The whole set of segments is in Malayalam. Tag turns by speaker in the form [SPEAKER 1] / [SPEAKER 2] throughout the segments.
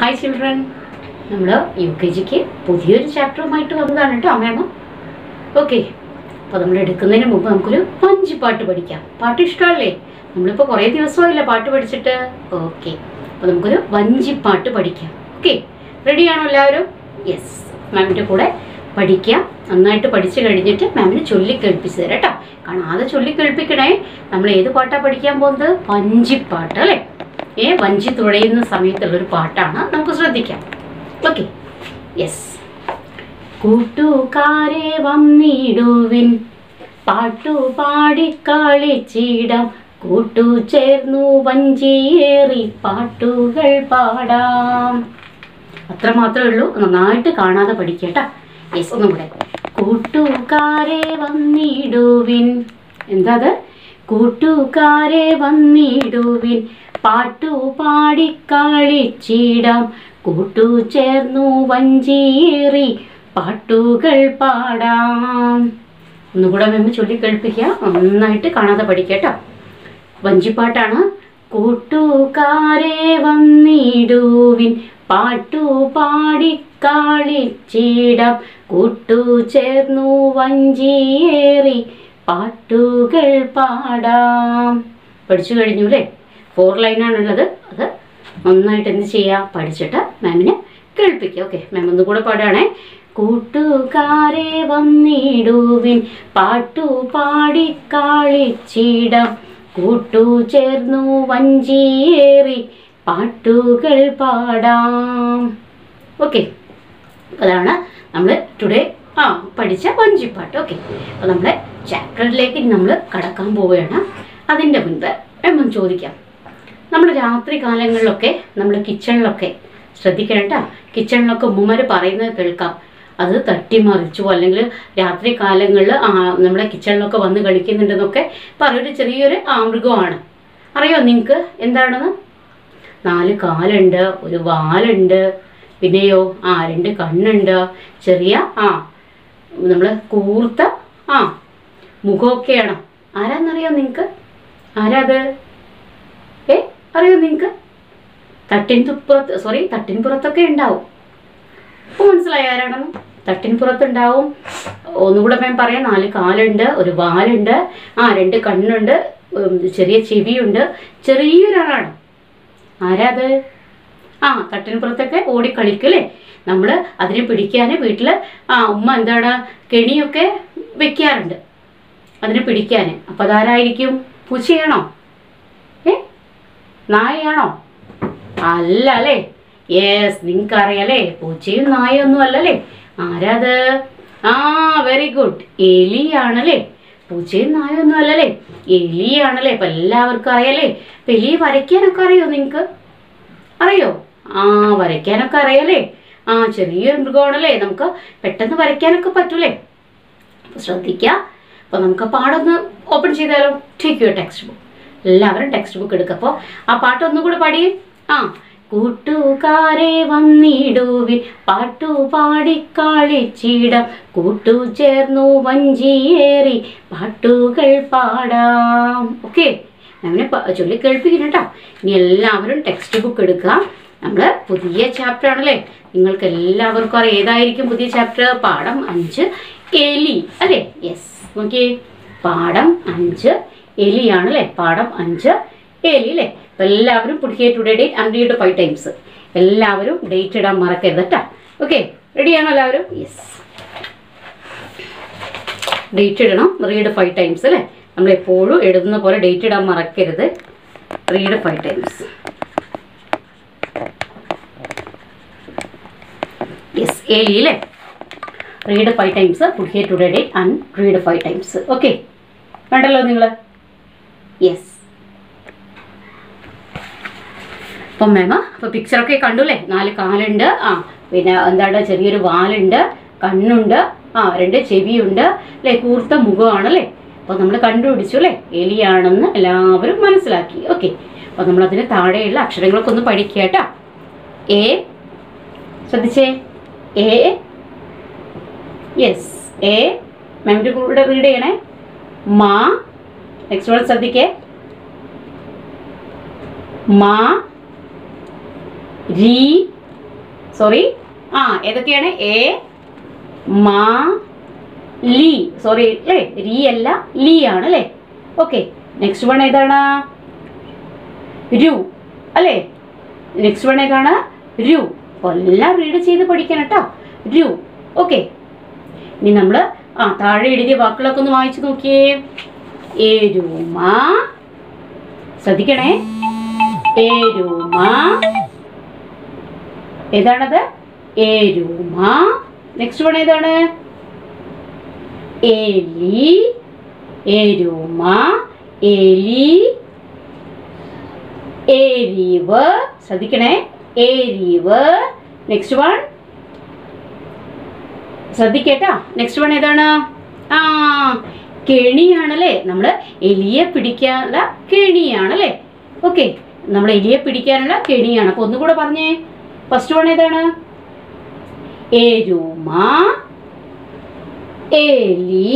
[SPEAKER 1] ഹായ് ചിൽഡ്രൻ നമ്മൾ യു കെ ജിക്ക് പുതിയൊരു ചാപ്റ്ററുമായിട്ട് വന്നതാണ് കേട്ടോ അമ്മയമ്മ ഓക്കെ അപ്പോൾ നമ്മൾ എടുക്കുന്നതിന് മുമ്പ് നമുക്കൊരു വഞ്ചിപ്പാട്ട് പഠിക്കാം പാട്ട് ഇഷ്ടമല്ലേ നമ്മളിപ്പോൾ കുറേ ദിവസമായില്ല പാട്ട് പഠിച്ചിട്ട് ഓക്കെ അപ്പോൾ നമുക്കൊരു വഞ്ചിപ്പാട്ട് പഠിക്കാം ഓക്കെ റെഡിയാണോ എല്ലാവരും യെസ് മാമിൻ്റെ കൂടെ പഠിക്കാം നന്നായിട്ട് പഠിച്ചു കഴിഞ്ഞിട്ട് മാമിന് ചൊല്ലി കേൾപ്പിച്ച് തരാം കേട്ടോ കാണാതെ ചൊല്ലി കേൾപ്പിക്കണേ നമ്മൾ ഏത് പാട്ടാണ് പഠിക്കാൻ പോകുന്നത് വഞ്ചിപ്പാട്ട് അല്ലേ ഏ വഞ്ചി തുഴയുന്ന സമയത്തുള്ളൊരു പാട്ടാണ് നമുക്ക് ശ്രദ്ധിക്കാം ഓക്കെ യെസ് കൂട്ടുകാരെ വന്നിടുവിൻ പാട്ടു പാടിക്കളിച്ചിടാം കൂട്ടു ചേർന്നു വഞ്ചിയേറി പാട്ടുകൾ പാടാം അത്ര മാത്രമേ ഉള്ളൂ നന്നായിട്ട് കാണാതെ പഠിക്കട്ടാ യെസ് ഒന്നും കൂടെ കൂട്ടുകാരെ വന്നിടുവിൻ എന്താ അത് കൂട്ടുകാരെ വന്നിടുവിൻ പാട്ടു പാടിക്കളിച്ചിടാം കൂട്ടു ചേർന്നു വഞ്ചിയേറി പാട്ടുകൾ പാടാം ഒന്നുകൂടെ മെമ്മ ചൊല്ലി കേൾപ്പിക്കുക നന്നായിട്ട് കാണാതെ പഠിക്കട്ടോ വഞ്ചിപ്പാട്ടാണ് കൂട്ടുകാരെ വന്നിടുവിൻ പാട്ടു പാടിക്കാളിച്ചിടാം കൂട്ടു ചേർന്നു വഞ്ചിയേറി പാട്ടുകൾ പാടാം പഠിച്ചു കഴിഞ്ഞു അല്ലേ ഫോർ ലൈനാണുള്ളത് അത് നന്നായിട്ട് എന്ത് ചെയ്യുക പഠിച്ചിട്ട് മാമിനെ കേൾപ്പിക്കുക ഓക്കെ മാം ഒന്നും കൂടെ പാടുകയാണേ കൂട്ടുകാരെ വന്നിടുവിൻ പാട്ടു പാടിക്കാളിച്ചിടാം കൂട്ടു ചേർന്നു വഞ്ചിയേറി പാട്ടുകൾ പാടാം ഓക്കെ അതാണ് നമ്മൾ ടുഡേ ആ പഠിച്ച വഞ്ചിപ്പാട്ട് ഓക്കെ അപ്പോൾ നമ്മുടെ ചാപ്റ്ററിലേക്ക് നമ്മൾ കടക്കാൻ പോവുകയാണ് അതിൻ്റെ മുൻപ് എമ്മൻ ചോദിക്കാം നമ്മൾ രാത്രി കാലങ്ങളിലൊക്കെ നമ്മൾ കിച്ചണിലൊക്കെ ശ്രദ്ധിക്കണം കേട്ടോ കിച്ചണിലൊക്കെ ഉമ്മമാർ പറയുന്നത് കേൾക്കാം അത് തട്ടിമറിച്ചു അല്ലെങ്കിൽ രാത്രി കാലങ്ങളിൽ നമ്മുടെ കിച്ചണിലൊക്കെ വന്ന് കളിക്കുന്നുണ്ടെന്നൊക്കെ പറയൊരു ചെറിയൊരു ആ മൃഗമാണ് അറിയോ നിങ്ങൾക്ക് എന്താണെന്ന് നാല് കാലുണ്ട് ഒരു വാലുണ്ട് പിന്നെയോ ആ രണ്ട് കണ്ണുണ്ട് ചെറിയ ആ നമ്മൾ കൂർത്ത ആ മുഖമൊക്കെയാണ് ആരാന്നറിയോ നിങ്ങൾക്ക് ആരാത് ഏ അറിയോ നിങ്ങൾക്ക് തട്ടിൻ തുപ്പുറത്ത് സോറി തട്ടിൻ പുറത്തൊക്കെ ഉണ്ടാവും അപ്പോൾ മനസ്സിലായി ആരാണെന്ന് തട്ടിൻ പുറത്തുണ്ടാവും ഒന്നുകൂടെ ഞാൻ പറയാം നാല് കാലുണ്ട് ഒരു വാലുണ്ട് ആ രണ്ട് കണ്ണുണ്ട് ഉം, ചെറിയ ചെവിയുണ്ട് ചെറിയൊരാളാണ് ആരാത് ആ തട്ടിൻപുറത്തൊക്കെ ഓടി കളിക്കല്ലേ നമ്മൾ അതിനെ പിടിക്കാൻ വീട്ടിൽ ആ ഉമ്മ എന്താണ് കെണിയൊക്കെ വെക്കാറുണ്ട് അതിനെ പിടിക്കാൻ അപ്പോൾ അതാരായിരിക്കും പൂച്ചയാണോ ഏ നായയാണോ അല്ല അല്ലേ യെസ് നിങ്ങൾക്ക് അറിയാലേ പൂച്ചയും നായൊന്നും അല്ലല്ലേ ആരാത് ആ വെരി ഗുഡ് എലിയാണല്ലേ പൂച്ചയും നായൊന്നും അല്ലല്ലേ എലിയാണല്ലേ അപ്പം എല്ലാവർക്കും അറിയാലേ അപ്പം എലിയെ വരയ്ക്കാനൊക്കെ അറിയോ നിങ്ങൾക്ക് അറിയോ ആ വരയ്ക്കാനൊക്കെ അറിയാലേ ആ ചെറിയൊരു മൃഗമാണല്ലേ നമുക്ക് പെട്ടെന്ന് വരയ്ക്കാനൊക്കെ പറ്റൂലേ അപ്പോൾ ശ്രദ്ധിക്കുക അപ്പോൾ നമുക്ക് ആ പാടൊന്ന് ഓപ്പൺ ചെയ്താലോ ടേക്ക് യുവർ ടെക്സ്റ്റ് ബുക്ക് എല്ലാവരും ടെക്സ്റ്റ് ബുക്ക് എടുക്കുക അപ്പോൾ ആ പാട്ട് ഒന്നും കൂടെ പാടിയേ ആ കൂട്ടുകാരെ വന്നിടുവിൻ പാട്ടു പാടിക്കാളിച്ചിടം കൂട്ടു ചേർന്നു വഞ്ചിയേറി പാട്ടുകൾ പാടാം ഓക്കെ അങ്ങനെ ചൊല്ലി കേൾപ്പിക്കണം കേട്ടോ ഇനി എല്ലാവരും ടെക്സ്റ്റ് ബുക്ക് എടുക്കുക നമ്മൾ പുതിയ ചാപ്റ്റർ ആണല്ലേ നിങ്ങൾക്ക് എല്ലാവർക്കും അറിയാം ഏതായിരിക്കും പുതിയ ചാപ്റ്റർ പാഠം അഞ്ച് എലി അല്ലേ യെസ് നോക്കിയേ പാഠം അഞ്ച് എലിയാണ് അല്ലേ പാഠം അഞ്ച് എലി അല്ലേ അപ്പം എല്ലാവരും പുതിയ today date and read five times എല്ലാവരും ഡേറ്റ് ഇടാൻ മറക്കരുത് കേട്ടോ ഓക്കെ റെഡിയാണോ എല്ലാവരും യെസ് ഡേറ്റ് ഇടണം റീഡ് ഫൈവ് ടൈംസ് അല്ലേ നമ്മൾ എപ്പോഴും എഴുതുന്ന പോലെ ഡേറ്റ് ഇടാൻ മറക്കരുത് റീഡ് ഫൈവ് ടൈംസ് യെസ് എലി അല്ലേ റീഡ് ഫൈവ് ടൈംസ് പുതിയ today date and read five times okay കണ്ടല്ലോ നിങ്ങൾ യെസ് അപ്പം മേമ അപ്പോൾ പിക്ചറൊക്കെ കണ്ടുല്ലേ നാല് കാലുണ്ട് ആ പിന്നെ എന്താണ് ചെറിയൊരു വാലുണ്ട് കണ്ണുണ്ട് ആ രണ്ട് ചെവിയുണ്ട് അല്ലേ കൂർത്ത മുഖമാണല്ലേ അപ്പോൾ നമ്മൾ കണ്ടുപിടിച്ചു അല്ലേ എലിയാണെന്ന് എല്ലാവരും മനസ്സിലാക്കി ഓക്കെ അപ്പോൾ നമ്മളതിന് താഴെയുള്ള അക്ഷരങ്ങളൊക്കെ ഒന്ന് പഠിക്കുക കേട്ടോ എ ശ്രദ്ധിച്ചേ എ യെസ് എ മാമിൻ്റെ കൂടെ റീഡ് ചെയ്യണേ മാ നെക്സ്റ്റ് വേർഡ് ശ്രദ്ധിക്കേ മാ രി സോറി ആ ഏതൊക്കെയാണ് എ മാ ലി സോറി അല്ലേ രീ അല്ല ലീ ആണ് അല്ലേ ഓക്കെ നെക്സ്റ്റ് വൺ ഏതാണ് രു അല്ലേ നെക്സ്റ്റ് വൺ ഏതാണ് രു അപ്പോൾ എല്ലാം റീഡ് ചെയ്ത് പഠിക്കണം കേട്ടോ രു ഓക്കെ ഇനി നമ്മൾ ആ താഴെ എഴുതിയ വാക്കുകളൊക്കെ ഒന്ന് വായിച്ചു നോക്കിയേ എരുമ ശ്രദ്ധിക്കണേ എരുമ ഏതാണത് എരുമ നെക്സ്റ്റ് വൺ ഏതാണ് എലി എരുമ എലി എരിവ് ശ്രദ്ധിക്കണേ എരിവ് നെക്സ്റ്റ് വൺ ശ്രദ്ധിക്കേട്ടാ നെക്സ്റ്റ് വൺ ഏതാണ് ആ കെണിയാണല്ലേ നമ്മൾ എലിയെ പിടിക്കാനുള്ള കെണിയാണല്ലേ ഓക്കെ നമ്മൾ എലിയെ പിടിക്കാനുള്ള കെണിയാണ് അപ്പൊ ഒന്നുകൂടെ പറഞ്ഞേ ഫസ്റ്റ് വൺ ഏതാണ് എരുമ എലി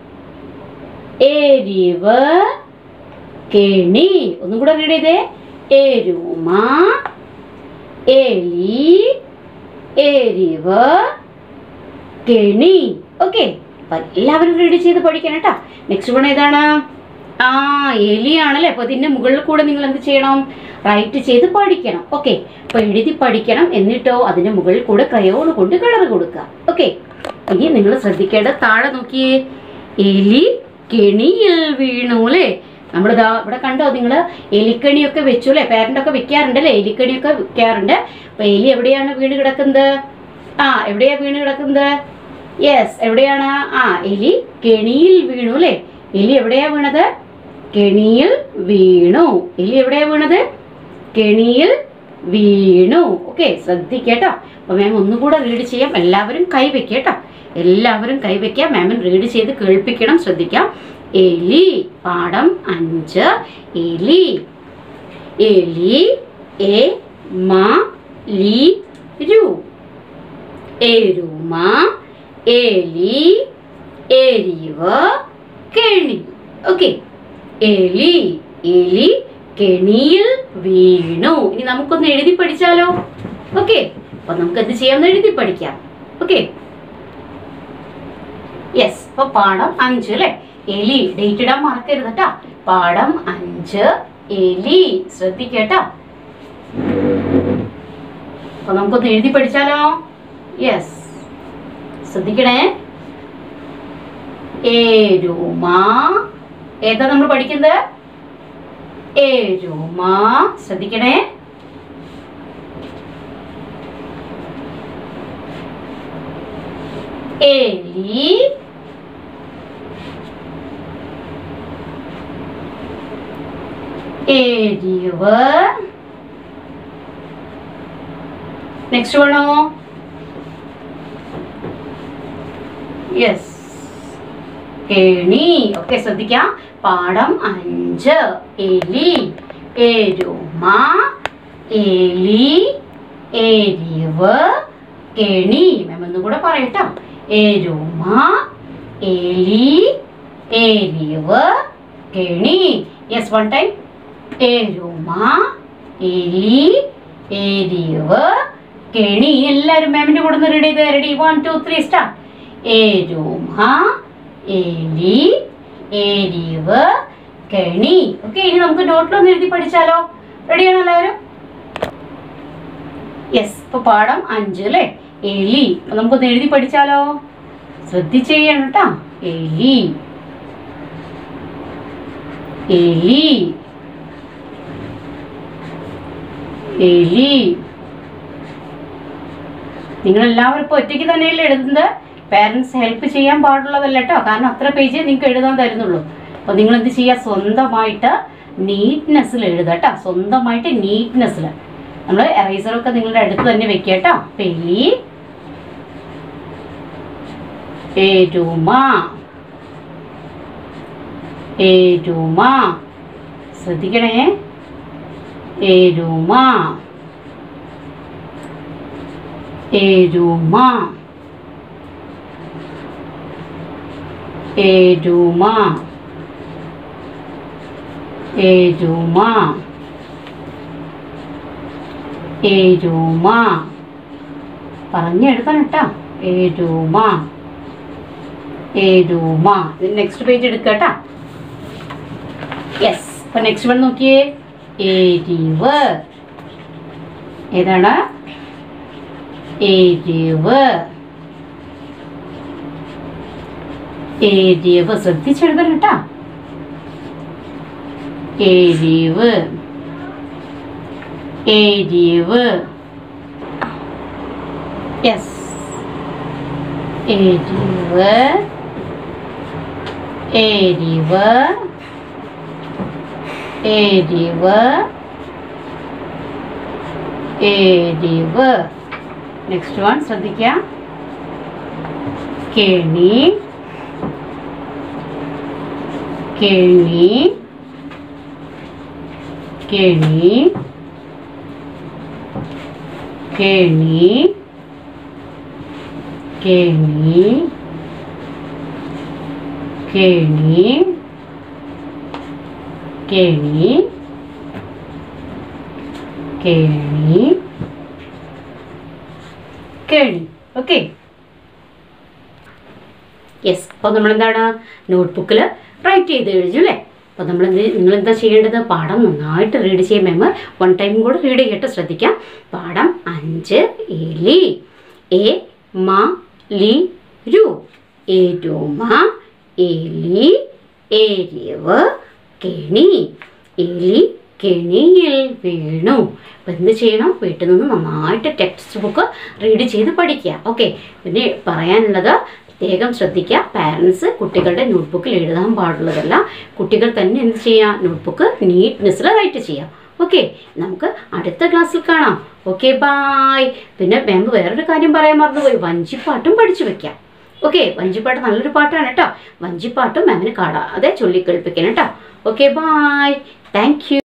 [SPEAKER 1] എരിവ് കെണി ഒന്നും കൂടെ റീഡ് ചെയ്തേ എരുമ എലി എരിവ് കെണി ഓക്കെ അപ്പൊ എല്ലാവരും റെഡി ചെയ്ത് പഠിക്കണം കേട്ടോ നെക്സ്റ്റ് വൺ ഏതാണ് ആ എലിയാണല്ലേ അപ്പൊ ഇതിന്റെ മുകളിൽ കൂടെ നിങ്ങൾ എന്ത് ചെയ്യണം റൈറ്റ് ചെയ്ത് പഠിക്കണം ഓക്കെ അപ്പൊ എഴുതി പഠിക്കണം എന്നിട്ടോ അതിന്റെ മുകളിൽ കൂടെ ക്രയോൺ കൊണ്ട് കളർ കൊടുക്കുക ഓക്കെ ഇനി നിങ്ങൾ ശ്രദ്ധിക്കേണ്ട താഴെ നോക്കിയേ എലി കെണിയിൽ വീണു അല്ലേ നമ്മളിതാ ഇവിടെ കണ്ടോ നിങ്ങൾ എലിക്കണിയൊക്കെ വെച്ചു അല്ലേ പേരൻ്റൊക്കെ വെക്കാറുണ്ട് അല്ലേ എലിക്കണിയൊക്കെ വെക്കാറുണ്ട് അപ്പൊ എലി എവിടെയാണ് വീണ് കിടക്കുന്നത് ആ എവിടെയാ വീണ് കിടക്കുന്നത് യെസ് എവിടെയാണ് ആ എലി കെണിയിൽ വീണു അല്ലേ എലി എവിടെയാ വീണത് കെണിയിൽ വീണു എലി എവിടെയാ വീണത് കെണിയിൽ വീണു ഓക്കെ ശ്രദ്ധിക്കേട്ടോ അപ്പൊ മാം ഒന്നുകൂടെ റീഡ് ചെയ്യാം എല്ലാവരും കൈവയ്ക്കേട്ടോ എല്ലാവരും കൈവയ്ക്കാം മാമിന് റീഡ് ചെയ്ത് കേൾപ്പിക്കണം ശ്രദ്ധിക്കാം എലി പാഠം അഞ്ച് എലി എലി എ മ ലി രു എരുമ എലി എരിവ് കെണി ഓക്കെ എലി എലി കെണിയിൽ വീണു ഇനി നമുക്കൊന്ന് എഴുതി പഠിച്ചാലോ ഓക്കെ അപ്പൊ നമുക്ക് എന്ത് ചെയ്യാമെന്ന് എഴുതി പഠിക്കാം ഓക്കെ യെസ് അപ്പൊ പാഠം അഞ്ച് അല്ലെ എലി ഡേറ്റ് ഇടാൻ മറക്കരുത് കേട്ടാ പാഠം അഞ്ച് എലി ശ്രദ്ധിക്കേട്ടാ അപ്പൊ നമുക്കൊന്ന് എഴുതി പഠിച്ചാലോ യെസ് ശ്രദ്ധിക്കണേ ഏരുമ ഏതാ നമ്മൾ പഠിക്കുന്നത് ഏരുമ ശ്രദ്ധിക്കണേ എലി എരിവ് നെക്സ്റ്റ് വേണോ യെസ് കെണി ഒക്കെ ശ്രദ്ധിക്കാം പാഠം അഞ്ച് എലി എരുമ എലി എരിവ് കെണി മാം ഒന്നും കൂടെ പറയട്ടോ എരുമ എലി എരിവ് കെണി യെസ് വൺ ടൈം എരുമ എലി എരിവ് കെണി എല്ലാവരും മാമിന്റെ കൂടെ റെഡി ചെയ്ത് ready one two three start എരുമ എലി എരിവ് കെണി ഓക്കെ ഇനി നമുക്ക് നോട്ടിലൊന്ന് എഴുതി പഠിച്ചാലോ റെഡിയാണോ എല്ലാവരും യെസ് ഇപ്പൊ പാഠം അഞ്ച് അല്ലേ എലി അപ്പൊ നമുക്കൊന്ന് എഴുതി പഠിച്ചാലോ ശ്രദ്ധിച്ച് ചെയ്യണം കേട്ടോ എലി എലി എലി നിങ്ങൾ എല്ലാവരും ഇപ്പോൾ ഒറ്റയ്ക്ക് തന്നെയല്ലേ എഴുതുന്നത് പാരൻസ് ഹെൽപ്പ് ചെയ്യാൻ പാടുള്ളതല്ല കേട്ടോ കാരണം അത്ര പേജ് നിങ്ങൾക്ക് എഴുതാൻ തരുന്നുള്ളൂ അപ്പോൾ നിങ്ങൾ എന്ത് ചെയ്യുക സ്വന്തമായിട്ട് നീറ്റ്നെസ്സിൽ എഴുതുക കേട്ടോ സ്വന്തമായിട്ട് നീറ്റ്നെസ്സിൽ നമ്മൾ എറൈസറൊക്കെ നിങ്ങളുടെ അടുത്ത് തന്നെ വെക്കുക കേട്ടോ പെലി എരുമ എരുമ ശ്രദ്ധിക്കണേ എരുമ എരുമ എരുമ എരുമ എരുമ പറഞ്ഞെഴുതണം കേട്ടോ എരുമ എരുമ നെക്സ്റ്റ് പേജ് എടുക്കുക കേട്ടോ യെസ് അപ്പൊ നെക്സ്റ്റ് വൺ നോക്കിയേ എരിവ് ഏതാണ് എരിവ് എരിവ് ശ്രദ്ധിച്ചെഴുതണം കേട്ടോ എരിവ് എരിവ് യെസ് എരിവ് എരിവ് എരിവ് എരിവ് നെക്സ്റ്റ് വൺ ശ്രദ്ധിക്കാം കെണി കെണി കെണി കെണി കെണി കെണി കെണി കെണി കെണി ഓക്കെ യെസ് അപ്പോൾ നമ്മളെന്താണ് നോട്ട്ബുക്കിൽ റൈറ്റ് ചെയ്ത് കഴിഞ്ഞു അല്ലേ അപ്പോൾ നമ്മൾ എന്ത് നിങ്ങൾ എന്താ ചെയ്യേണ്ടത് പാഠം നന്നായിട്ട് റീഡ് ചെയ്യാൻ മാം വൺ ടൈം കൂടെ റീഡ് ചെയ്യട്ടെ ശ്രദ്ധിക്കാം പാഠം അഞ്ച് എലി എ മ ലി രു എരുമ എലി എരിവ് കെണി എലി കെണിയിൽ വീണു അപ്പം എന്ത് ചെയ്യണം വീട്ടിൽ നിന്ന് നന്നായിട്ട് ടെക്സ്റ്റ് ബുക്ക് റീഡ് ചെയ്ത് പഠിക്കുക ഓക്കെ പിന്നെ പറയാനുള്ളത് പ്രത്യേകം ശ്രദ്ധിക്കുക പാരൻസ് കുട്ടികളുടെ നോട്ട്ബുക്കിൽ എഴുതാൻ പാടുള്ളതല്ല കുട്ടികൾ തന്നെ എന്ത് ചെയ്യുക നോട്ട്ബുക്ക് നീറ്റ്നെസ്സിൽ റൈറ്റ് ചെയ്യാം ഓക്കെ നമുക്ക് അടുത്ത ക്ലാസ്സിൽ കാണാം ഓക്കെ ബായ് പിന്നെ മാം വേറൊരു കാര്യം പറയാൻ മറന്നുപോയി വഞ്ചിപ്പാട്ടും പഠിച്ചു വെക്കാം ഓക്കെ വഞ്ചിപ്പാട്ട് നല്ലൊരു പാട്ടാണ് കേട്ടോ വഞ്ചിപ്പാട്ടും മാമിന് കാണാതെ ചൊല്ലിക്കേൾപ്പിക്കണം കേട്ടോ ഓക്കെ ബായ് താങ്ക് യു